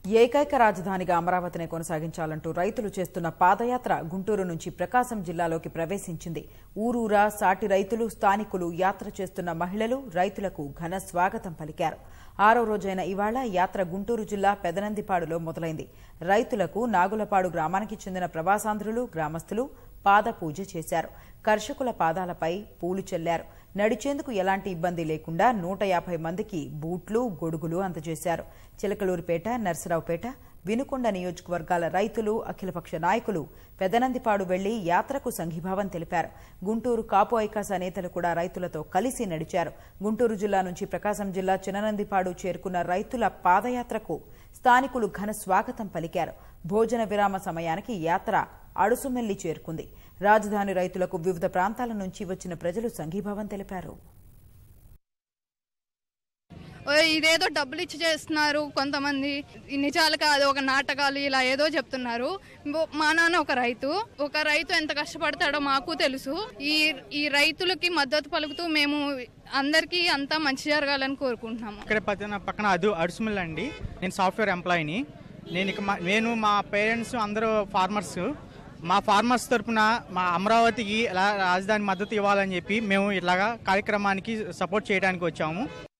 ఏకైక రాజధానిగా అమరావతిని కొనసాగించాలంటూ రైతులు చేస్తున్న పాదయాత్ర గుంటూరు నుంచి ప్రకాశం జిల్లాలోకి ప్రవేశించింది ఊరూరా సాటి రైతులు స్థానికులు యాత్ర చేస్తున్న మహిళలు రైతులకు ఘన స్వాగతం పలికారు ఆరో రోజైన ఇవాళ యాత్ర గుంటూరు జిల్లా పెదనందిపాడులో మొదలైంది రైతులకు నాగులపాడు గ్రామానికి చెందిన ప్రవాసాంధ్రులు గ్రామస్తులు పాదపూజ చేశారు కర్షకుల పాదాలపై పూలు చెల్లారు నడిచేందుకు ఎలాంటి ఇబ్బంది లేకుండా నూట యాభై మందికి బూట్లు గొడుగులు అందజేశారు చిలకలూరుపేట నర్సరావుపేట వినుకొండ నియోజకవర్గాల రైతులు అఖిలపక్ష నాయకులు పెదనందిపాడు వెళ్లి యాత్రకు సంఘీభావం తెలిపారు గుంటూరు కాపు ఐకాస నేతలు కూడా రైతులతో కలిసి నడిచారు గుంటూరు జిల్లా నుంచి ప్రకాశం జిల్లా చిననందిపాడు చేరుకున్న రైతుల పాదయాత్రకు స్థానికులు ఘన స్వాగతం పలికారు భోజన విరామ సమయానికి యాత్ర అడుసుమెల్లి చేరుకుంది రాజధాని రైతులకు వివిధ ప్రాంతాల నుంచి వచ్చిన ప్రజలు సంఘీభావం తెలిపారు ఓ ఇదేదో డబ్బులు ఇచ్చి చేస్తున్నారు కొంతమంది ఈ నిజాలు కాదు ఒక నాటకాలు ఇలా ఏదో చెప్తున్నారు బో- మా నాన్న ఒక రైతు ఒక రైతు ఎంత కష్టపడతాడో మాకు తెలుసు ఈ ఈ రైతులకి మద్దతు పలుకుతూ మేము అందరికీ అంతా మంచి జరగాలని కోరుకుంటున్నాము ఇక్కడ పక్కన పక్కన అదు అడుసుమిల్ అండి నేను సాఫ్ట్వేర్ ఎంప్లాయీని నేను ఇక మా- నేను మా పేరెంట్స్ అందరూ ఫార్మర్స్ మా ఫార్మర్స్ తరపున మా అమరావతికి ఎలా రాజధాని మద్దతు ఇవ్వాలని చెప్పి మేము ఇలాగా కార్యక్రమానికి సపోర్ట్ చేయడానికి వచ్చాము